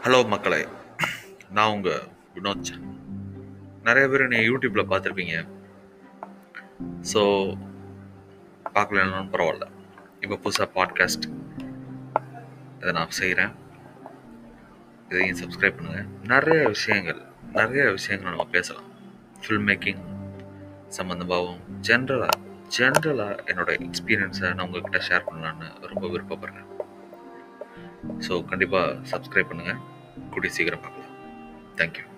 Hello மக்களே நான் உங்கள் வினோத் சன். நிறைய பேர் என்னை யூடியூப்பில் பார்த்துருப்பீங்க ஸோ பார்க்கலனாலும் பரவாயில்ல இப்போ புதுசாக பாட்காஸ்ட் இதை நான் செய்கிறேன் இதையும் சப்ஸ்கிரைப் பண்ணுங்கள் நிறைய விஷயங்கள் நிறைய விஷயங்கள் நம்ம பேசலாம் ஃபில்ம் மேக்கிங் சம்மந்தமாகவும் ஜென்ரலாக ஜென்ரலாக என்னோட எக்ஸ்பீரியன்ஸை நான் உங்ககிட்ட ஷேர் பண்ணலான்னு ரொம்ப விருப்பப்படுறேன் ஸோ கண்டிப்பாக சப்ஸ்கிரைப் பண்ணுங்கள் கூடிய சீக்கிரம் பார்க்கலாம் தேங்க்யூ